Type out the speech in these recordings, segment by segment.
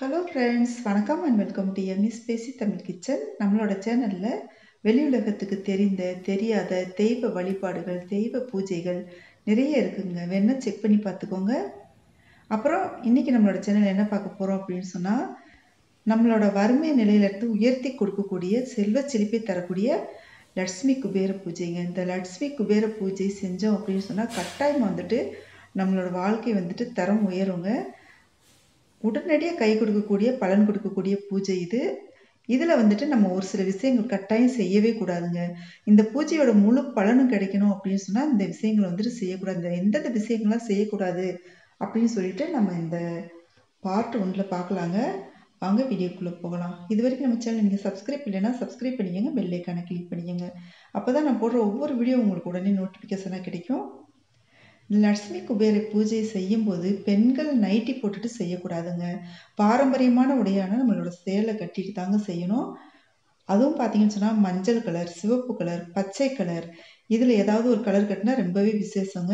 hello friends வணக்கம் and welcome to MS பேசி Tamil kitchen நம்மளோட சேனலில் வெளியுலகத்துக்கு தெரிந்த தெரியாத தெய்வ வழிபாடுகள் தெய்வ பூஜைகள் நிறைய இருக்குங்க வேணா செக் பண்ணி பார்த்துக்கோங்க அப்புறம் இன்றைக்கி நம்மளோட சேனல் என்ன பார்க்க போகிறோம் அப்படின்னு சொன்னால் நம்மளோட வறுமை நிலையிலிருந்து உயர்த்தி கொடுக்கக்கூடிய செல்வ செழிப்பை தரக்கூடிய லட்சுமி குபேர பூஜைங்க இந்த லட்சுமி குபேர பூஜை செஞ்சோம் அப்படின்னு சொன்னால் கட்டாயம் வந்துட்டு நம்மளோட வாழ்க்கை வந்துட்டு தரம் உயருங்க உடனடியாக கை கொடுக்கக்கூடிய பலன் கொடுக்கக்கூடிய பூஜை இது இதில் வந்துட்டு நம்ம ஒரு சில விஷயங்கள் கட்டாயம் செய்யவே கூடாதுங்க இந்த பூஜையோட முழு பலனும் கிடைக்கணும் அப்படின்னு சொன்னால் இந்த விஷயங்கள் வந்துட்டு செய்யக்கூடாது இந்த எந்தெந்த விஷயங்கள்லாம் செய்யக்கூடாது அப்படின்னு சொல்லிட்டு நம்ம இந்த பார்ட் ஒன்றில் பார்க்கலாங்க வாங்க வீடியோக்குள்ளே போகலாம் இது வரைக்கும் நம்ம சேனல் நீங்கள் சப்ஸ்கிரைப் இல்லைன்னா சப்ஸ்கிரைப் பண்ணிக்கோங்க பெல்லைக்கான கிளிக் பண்ணிக்கோங்க அப்போ தான் நான் போடுற ஒவ்வொரு வீடியோ உங்களுக்கு உடனே நோட்டிஃபிகேஷனாக கிடைக்கும் லட்சுமி குபேர பூஜை செய்யும்போது பெண்கள் நைட்டி போட்டுட்டு செய்யக்கூடாதுங்க பாரம்பரியமான உடையான நம்மளோட சேலை கட்டிட்டு தாங்க செய்யணும் அதுவும் பார்த்தீங்கன்னு சொன்னால் மஞ்சள் கலர் சிவப்பு கலர் பச்சை கலர் இதில் ஏதாவது ஒரு கலர் கட்டினா ரொம்பவே விசேஷங்க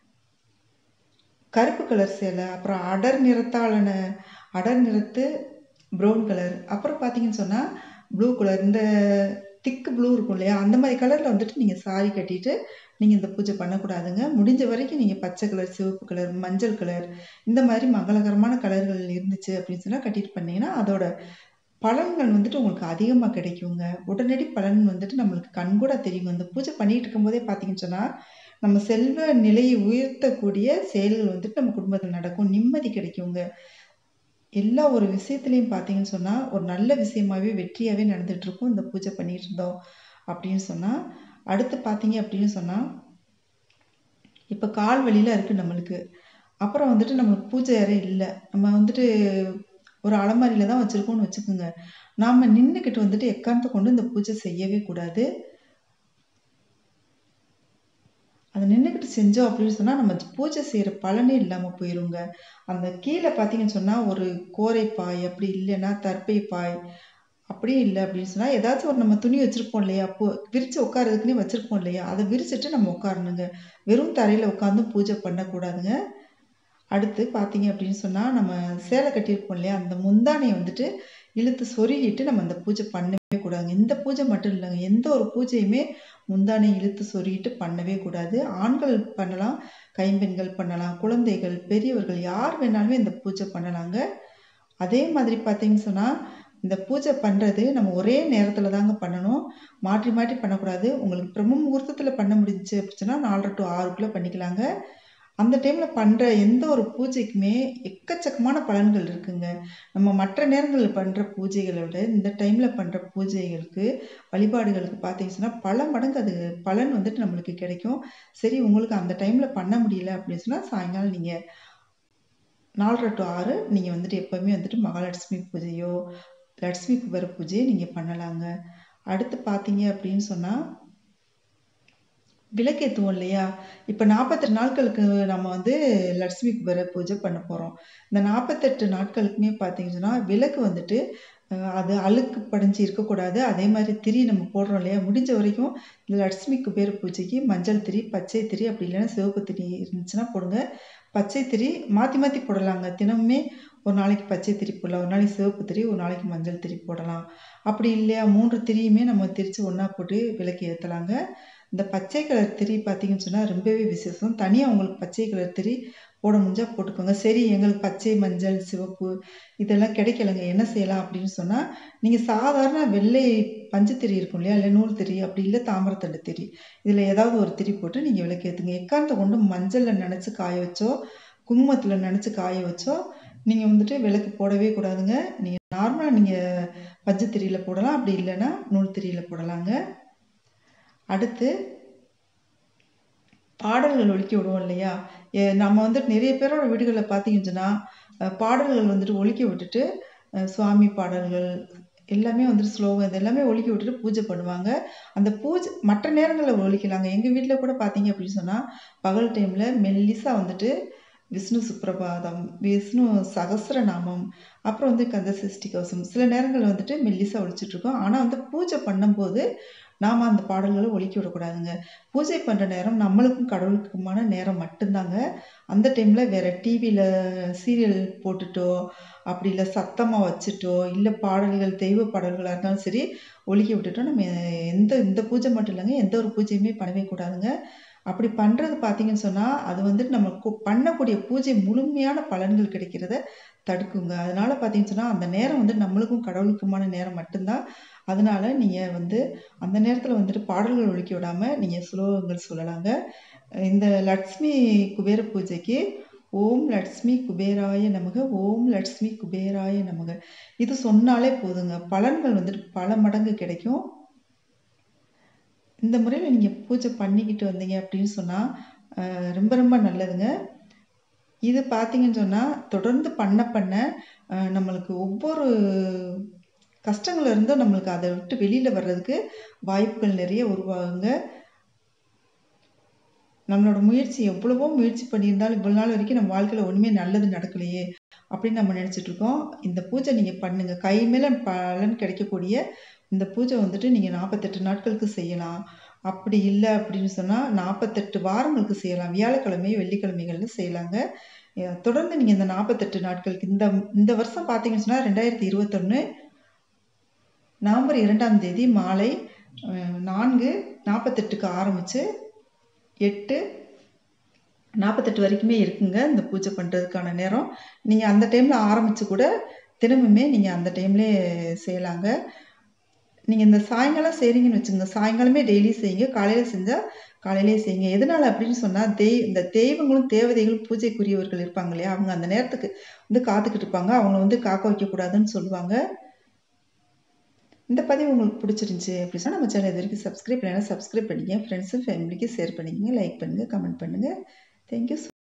கருப்பு கலர் சேலை அப்புறம் அடர் நிறத்தாலான அடர் நிறத்து ப்ரௌன் கலர் அப்புறம் பார்த்தீங்கன்னு சொன்னால் ப்ளூ கலர் இந்த திக்கு ப்ளூ இருக்கும் இல்லையா அந்த மாதிரி கலரில் வந்துட்டு நீங்கள் சாரி கட்டிட்டு நீங்கள் இந்த பூஜை பண்ணக்கூடாதுங்க முடிஞ்ச வரைக்கும் நீங்கள் பச்சை கலர் சிவப்பு கலர் மஞ்சள் கலர் இந்த மாதிரி மங்களகரமான கலர்கள் இருந்துச்சு அப்படின்னு சொன்னால் கட்டிட்டு பண்ணீங்கன்னா அதோட பலன்கள் வந்துட்டு உங்களுக்கு அதிகமாக கிடைக்குங்க உடனடி பலன் வந்துட்டு நம்மளுக்கு கண்கூட தெரியுங்க இந்த பூஜை பண்ணிட்டு இருக்கும்போதே பார்த்தீங்கன்னு சொன்னால் நம்ம செல்வ நிலையை உயர்த்தக்கூடிய செயல்கள் வந்துட்டு நம்ம குடும்பத்தில் நடக்கும் நிம்மதி கிடைக்குங்க எல்லா ஒரு விஷயத்துலையும் பார்த்தீங்கன்னு சொன்னால் ஒரு நல்ல விஷயமாவே வெற்றியாகவே நடந்துட்டு இருக்கும் இந்த பூஜை பண்ணிட்டு இருந்தோம் அப்படின்னு சொன்னால் அடுத்து பார்த்தீங்க அப்படின்னு சொன்னால் இப்போ கால் வழியில் இருக்குது நம்மளுக்கு அப்புறம் வந்துட்டு நம்மளுக்கு பூஜை அறை இல்லை நம்ம வந்துட்டு ஒரு அலமாரியில் தான் வச்சுருக்கோம்னு வச்சுக்கோங்க நாம் நின்றுக்கிட்டு வந்துட்டு எக்காரணத்தை கொண்டு இந்த பூஜை செய்யவே கூடாது அதை நின்றுக்கிட்டு செஞ்சோம் அப்படின்னு சொன்னால் நம்ம பூஜை செய்கிற பலனே இல்லாமல் போயிருங்க அந்த கீழே பார்த்தீங்கன்னு சொன்னால் ஒரு கோரைப்பாய் அப்படி இல்லைன்னா தற்பை பாய் அப்படியே இல்லை அப்படின்னு சொன்னால் ஏதாச்சும் ஒரு நம்ம துணி வச்சுருப்போம் இல்லையா அப்போ விரித்து உட்காரதுக்குன்னே வச்சுருப்போம் இல்லையா அதை விரிச்சிட்டு நம்ம உட்காரணுங்க வெறும் தரையில் உட்காந்து பூஜை பண்ணக்கூடாதுங்க அடுத்து பார்த்தீங்க அப்படின்னு சொன்னால் நம்ம சேலை கட்டியிருப்போம் இல்லையா அந்த முந்தானையை வந்துட்டு இழுத்து சொருகிட்டு நம்ம அந்த பூஜை பண்ணவே கூடாதுங்க இந்த பூஜை மட்டும் இல்லைங்க எந்த ஒரு பூஜையுமே முந்தானை இழுத்து சொருகிட்டு பண்ணவே கூடாது ஆண்கள் பண்ணலாம் கைம்பெண்கள் பண்ணலாம் குழந்தைகள் பெரியவர்கள் யார் வேணாலுமே இந்த பூஜை பண்ணலாங்க அதே மாதிரி பார்த்தீங்கன்னு சொன்னால் இந்த பூஜை பண்ணுறது நம்ம ஒரே நேரத்தில் தாங்க பண்ணணும் மாற்றி மாற்றி பண்ணக்கூடாது உங்களுக்கு பிரம்ம முகூர்த்தத்தில் பண்ண முடிஞ்சிச்சு அப்படின்னா நாலரை டு ஆறுக்குள்ளே பண்ணிக்கலாங்க அந்த டைமில் பண்ணுற எந்த ஒரு பூஜைக்குமே எக்கச்சக்கமான பலன்கள் இருக்குங்க நம்ம மற்ற நேரங்களில் பண்ணுற பூஜைகளை விட இந்த டைமில் பண்ணுற பூஜைகளுக்கு வழிபாடுகளுக்கு பார்த்தீங்கன்னா பல மடங்கு அது பலன் வந்துட்டு நம்மளுக்கு கிடைக்கும் சரி உங்களுக்கு அந்த டைமில் பண்ண முடியல அப்படின்னு சொன்னால் சாயங்காலம் நீங்கள் நாலரை டு ஆறு நீங்கள் வந்துட்டு எப்போவுமே வந்துட்டு மகாலட்சுமி பூஜையோ லட்சுமி குபேர பூஜையை நீங்கள் பண்ணலாங்க அடுத்து பார்த்தீங்க அப்படின்னு சொன்னால் விளக்கேற்றுவோம் இல்லையா இப்போ நாற்பத்தெட்டு நாட்களுக்கு நம்ம வந்து லட்சுமி குபேர பூஜை பண்ண போகிறோம் இந்த நாற்பத்தெட்டு நாட்களுக்குமே பார்த்தீங்கன்னா விளக்கு வந்துட்டு அது அழுக்கு படிஞ்சு இருக்கக்கூடாது அதே மாதிரி திரி நம்ம போடுறோம் இல்லையா முடிஞ்ச வரைக்கும் இந்த லட்சுமி குபேர பூஜைக்கு மஞ்சள் திரி பச்சை திரி அப்படி இல்லைன்னா சிவப்பு திரி இருந்துச்சுன்னா போடுங்க பச்சை திரி மாற்றி மாற்றி போடலாங்க தினமுமே ஒரு நாளைக்கு பச்சை திரி போடலாம் ஒரு நாளைக்கு சிவப்பு திரி ஒரு நாளைக்கு மஞ்சள் திரி போடலாம் அப்படி இல்லையா மூன்று திரியுமே நம்ம திரித்து ஒன்றா போட்டு விளக்கு ஏற்றலாங்க இந்த பச்சை கலர் திரி பார்த்தீங்கன்னு சொன்னால் ரொம்பவே விசேஷம் தனியாக உங்களுக்கு பச்சை கலர் திரி போட முடிஞ்சால் போட்டுக்கோங்க சரி எங்களுக்கு பச்சை மஞ்சள் சிவப்பு இதெல்லாம் கிடைக்கலங்க என்ன செய்யலாம் அப்படின்னு சொன்னால் நீங்கள் சாதாரண வெள்ளை பஞ்சு திரி இருக்கும் இல்லையா இல்லை நூல் திரி அப்படி இல்லை தாமரத்தண்டு திரி இதில் ஏதாவது ஒரு திரி போட்டு நீங்கள் விளக்கேற்றுங்க எக்காரணத்தை கொண்டு மஞ்சளில் நினச்சி காய வச்சோ குங்குமத்தில் நினச்சி காய வச்சோ நீங்கள் வந்துட்டு விளக்கு போடவே கூடாதுங்க நீங்கள் நார்மலாக நீங்கள் பஞ்சு திரியில் போடலாம் அப்படி இல்லைன்னா நூல் திரியில் போடலாங்க அடுத்து பாடல்கள் ஒழிக்க விடுவோம் இல்லையா நம்ம வந்துட்டு நிறைய பேரோட வீடுகளில் பார்த்தீங்கன்னா பாடல்கள் வந்துட்டு ஒழிக்க விட்டுட்டு சுவாமி பாடல்கள் எல்லாமே வந்துட்டு ஸ்லோகம் இது எல்லாமே ஒழிக்க விட்டுட்டு பூஜை பண்ணுவாங்க அந்த பூஜை மற்ற நேரங்களில் ஒழிக்கலாங்க எங்கள் வீட்டில் கூட பார்த்தீங்க அப்படின்னு சொன்னால் பகல் டைமில் மெல்லிசா வந்துட்டு விஷ்ணு சுப்ரபாதம் விஷ்ணு சகசிரநாமம் அப்புறம் வந்து கந்த சஷ்டி கவசம் சில நேரங்களில் வந்துட்டு மெல்லிசா ஒழிச்சிட்ருக்கோம் ஆனால் வந்து பூஜை பண்ணும்போது நாம் அந்த பாடல்களை ஒழிக்க விடக்கூடாதுங்க பூஜை பண்ணுற நேரம் நம்மளுக்கும் கடவுளுக்குமான நேரம் மட்டும்தாங்க அந்த டைமில் வேறு டிவியில் சீரியல் போட்டுட்டோ அப்படி இல்லை சத்தமாக வச்சுட்டோ இல்லை பாடல்கள் தெய்வ பாடல்களாக இருந்தாலும் சரி ஒழிக்க விட்டுட்டோ நம்ம எந்த இந்த பூஜை மட்டும் இல்லைங்க எந்த ஒரு பூஜையுமே பண்ணவே கூடாதுங்க அப்படி பண்ணுறது பார்த்தீங்கன்னு சொன்னால் அது வந்துட்டு நம்ம கு- பண்ணக்கூடிய பூஜை முழுமையான பலன்கள் கிடைக்கிறத தடுக்குங்க அதனால பார்த்தீங்கன்னு சொன்னால் அந்த நேரம் வந்து நம்மளுக்கும் கடவுளுக்குமான நேரம் மட்டும்தான் அதனால நீங்கள் வந்து அந்த நேரத்தில் வந்துட்டு பாடல்கள் ஒழிக்க விடாமல் நீங்கள் ஸ்லோகங்கள் சொல்லலாங்க இந்த லட்சுமி குபேர பூஜைக்கு ஓம் லட்சுமி குபேராய நமக ஓம் லட்சுமி குபேராய நமக இது சொன்னாலே போதுங்க பலன்கள் வந்துட்டு பல மடங்கு கிடைக்கும் இந்த முறையில் நீங்கள் பூஜை பண்ணிக்கிட்டு வந்தீங்க அப்படின்னு சொன்னால் ரொம்ப ரொம்ப நல்லதுங்க இது பார்த்தீங்கன்னு சொன்னால் தொடர்ந்து பண்ண பண்ண அஹ், நம்மளுக்கு ஒவ்வொரு கஷ்டங்கள் இருந்தும் நம்மளுக்கு அதை விட்டு வெளியில் வர்றதுக்கு வாய்ப்புகள் நிறைய உருவாகுங்க நம்மளோட முயற்சி எவ்வளவோ முயற்சி பண்ணியிருந்தாலும் இவ்வளோ நாள் வரைக்கும் நம்ம வாழ்க்கையில் ஒன்றுமே நல்லது நடக்கலையே அப்படின்னு நம்ம நினச்சிட்டு இருக்கோம் இந்த பூஜை நீங்கள் பண்ணுங்க கை மேலே பலன் கிடைக்கக்கூடிய இந்த பூஜை வந்துட்டு நீங்கள் நாற்பத்தெட்டு நாட்களுக்கு செய்யலாம் அப்படி இல்லை அப்படின்னு சொன்னால் நாற்பத்தெட்டு வாரங்களுக்கு செய்யலாம் வியாழக்கிழமை வெள்ளிக்கிழமைகள்ல செய்யலாங்க அஹ் தொடர்ந்து நீங்கள் இந்த நாற்பத்தெட்டு நாட்களுக்கு இந்த இந்த வருஷம் பார்த்தீங்கன்னு சொன்னால் ரெண்டாயிரத்தி இருபத்தொன்று நவம்பர் இரண்டாம் தேதி மாலை அஹ், நான்கு நாற்பத்தெட்டுக்கு ஆரம்பித்து எட்டு நாற்பத்தெட்டு வரைக்குமே இருக்குங்க இந்த பூஜை பண்ணுறதுக்கான நேரம் நீங்கள் அந்த டைமில் ஆரம்பித்து கூட தினமுமே நீங்கள் அந்த டைம்லேயே செய்யலாங்க நீங்கள் இந்த சாயங்காலம் செய்கிறீங்கன்னு வச்சுங்க சாயங்காலமே டெய்லி செய்யுங்க காலையில் செஞ்சால் காலையிலே செய்யுங்க எதனால் அப்படின்னு சொன்னால் தெய் இந்த தெய்வங்களும் தேவதைகளும் பூஜைக்குரியவர்கள் இருப்பாங்க இல்லையா அவங்க அந்த நேரத்துக்கு வந்து காத்துக்கிட்டு இருப்பாங்க அவங்கள வந்து காக்க வைக்கக்கூடாதுன்னு சொல்லுவாங்க இந்த பதிவு உங்களுக்கு பிடிச்சிருந்துச்சி அப்படி சொன்னால் நம்ம சேனல் இது வரைக்கும் சப்ஸ்கிரைப் பண்ணலாம் சப்ஸ்கிரைப் பண்ணிங்க ஃப்ரெண்ட்ஸும் ஃபேமிலிக்கு ஷேர் பண்ணிக்கங்க லைக் பண்ணுங்கள் கமெண்ட் பண்ணுங்கள் தேங்க்யூ